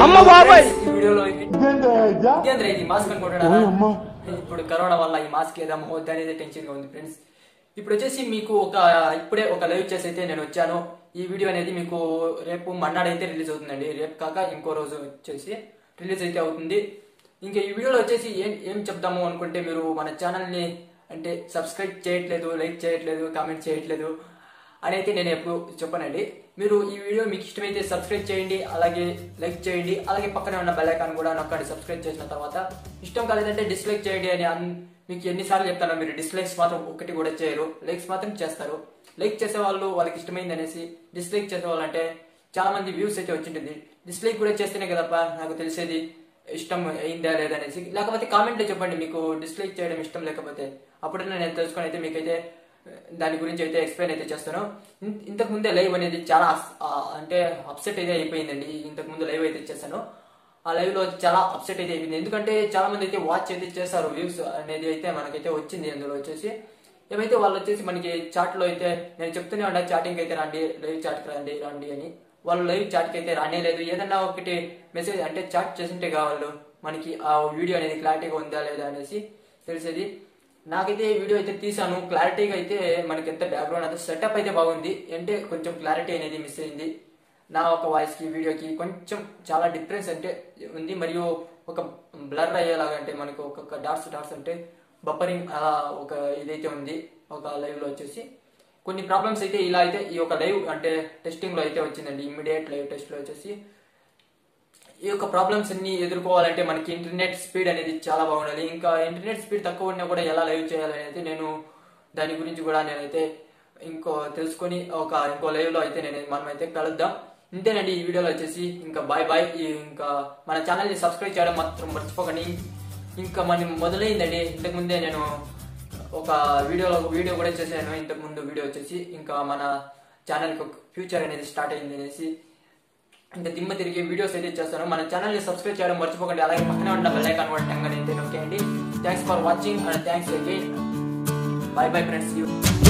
అమ్మ బాబాయ్ ఈ వీడియోలో ఇదేంద్రా ఇది మాస్క్ అనుకుంటాడా ఇప్పుడు కరోనా వల్ల ఈ మాస్క్ ఏదమ్మో వద్దు అనేది టెన్షన్ గా ఉంది ఫ్రెండ్స్ ఇప్పుడు వచ్చేసి మీకు ఒక ఇప్పుడే ఒక లైవ్ చేసి అయితే నేను వచ్చాను ఈ వీడియో అనేది మీకు రేపు మన్నాడైతే రిలీజ్ అవుతుందండి రేపు కాక ఇంకో రోజు వచ్చేసి రిలీజ్ అయితే అవుతుంది ఇంకా ఈ వీడియోలో వచ్చేసి ఏం ఏం చెప్దాము అనుకుంటే మీరు మన ఛానల్ని అంటే సబ్స్క్రైబ్ చేయట్లేదు లైక్ చేయట్లేదు కామెంట్ చేయట్లేదు అని అయితే నేను ఎప్పుడు చెప్పానండి మీరు ఈ వీడియో మీకు ఇష్టమైతే సబ్స్క్రైబ్ చేయండి అలాగే లైక్ చేయండి అలాగే పక్కనే ఉన్న బెల్ ఐకాన్ కూడా నొక్కండి సబ్స్క్రైబ్ చేసిన తర్వాత ఇష్టం కాలేదంటే డిస్లైక్ చేయండి అని అన్- మీకు ఎన్నిసార్లు చెప్తానో మీరు డిస్లైక్స్ మాత్రం ఒకటి కూడా చేయరు లైక్స్ మాత్రం చేస్తారు లైక్ చేసే వాళ్ళు వాళ్ళకి ఇష్టమైంది అనేసి డిస్లైక్ చేసే వాళ్ళు అంటే చాలా మంది వ్యూస్ అయితే వచ్చింటుంది డిస్లైక్ కూడా చేస్తేనే కదప్ప నాకు తెలిసేది ఇష్టం అయిందా లేదా అనేసి లేకపోతే కామెంట్ లో చెప్పండి మీకు డిస్లైక్ చేయడం ఇష్టం లేకపోతే అప్పుడైనా నేను తెలుసుకొని అయితే మీకైతే దాని గురించి అయితే ఎక్స్ప్లెయిన్ అయితే చేస్తాను ఇన్- ఇంతకు ముందే లైవ్ అనేది చాలా అస్- ఆ, అంటే అప్సెట్ అయితే అయిపోయిందండి ఇంతకు ముందు లైవ్ అయితే చేశాను ఆ లైవ్ లో చాలా అప్సెట్ అయితే అయిపోయింది ఎందుకంటే చాలా మంది అయితే వాచ్ అయితే చేస్తారు వ్యూస్ అనేది అయితే మనకైతే వచ్చింది అందులో వచ్చేసి ఏమైతే వాళ్ళు వచ్చేసి మనకి చాట్ లో అయితే నేను చెప్తూనే ఉన్నా చాటింగ్ అయితే రండి లైవ్ చాట్ రండి రండి అని వాళ్ళు లైవ్ చాట్ కి అయితే రానే లేదు ఏదన్నా ఒకటి మెసేజ్ అంటే చాట్ చేసింటే కావాలి మనకి ఆ వీడియో అనేది క్లారిటీగా ఉందా లేదా అనేసి తెలిసేది నాకైతే ఈ వీడియో అయితే తీసాను క్లారిటీగా అయితే మనకి ఎంత బ్యాక్గ్రౌండ్ అంతా సెటప్ అయితే బాగుంది అంటే కొంచెం క్లారిటీ అనేది మిస్ అయింది నా ఒక వాయిస్ కి వీడియోకి కొంచెం చాలా డిఫరెన్స్ అంటే ఉంది మరియు ఒక బ్లర్ అయ్యేలాగా అంటే మనకు ఒక డాట్స్ డాట్స్ అంటే బఫరింగ్ అలా ఒక ఇదైతే ఉంది ఒక లైవ్ లో వచ్చేసి కొన్ని ప్రాబ్లమ్స్ అయితే ఇలా అయితే ఈ ఒక లైవ్ అంటే టెస్టింగ్ లో అయితే వచ్చిందండి ఇమ్మీడియట్ లైవ్ టెస్ట్ లో వచ్చేసి ఈ యొక్క ప్రాబ్లమ్స్ అన్ని ఎదుర్కోవాలంటే మనకి ఇంటర్నెట్ స్పీడ్ అనేది చాలా బాగుండాలి ఇంకా ఇంటర్నెట్ స్పీడ్ తక్కువ ఉన్నా కూడా ఎలా లైవ్ చేయాలనేది నేను దాని గురించి కూడా నేనైతే ఇంకో తెలుసుకొని ఒక ఇంకో లైవ్ లో అయితే నేను మనం అయితే కలుద్దాం ఇంతేనండి ఈ వీడియోలో వచ్చేసి ఇంకా బాయ్ బాయ్ ఇంకా మన ఛానల్ ని సబ్స్క్రైబ్ చేయడం మాత్రం మర్చిపోకండి ఇంకా మనం మొదలైందండి ఇంతకు ముందే నేను ఒక వీడియోలో వీడియో కూడా చేశాను ఇంతకు ముందు వీడియో వచ్చేసి ఇంకా మన ఛానల్ కి ఫ్యూచర్ అనేది స్టార్ట్ అయింది అనేసి ఇంకా దిమ్మ తిరిగి వీడియోస్ అయితే చేస్తాను మన ఛానల్ ని సబ్స్క్రైబ్ చేయడం మర్చిపోకండి అలాగే పక్కనే ఉన్న బెల్ ఐకాన్ కూడా టంగ్ అయితే నొక్కేయండి thanks for watching and thanks again bye bye friends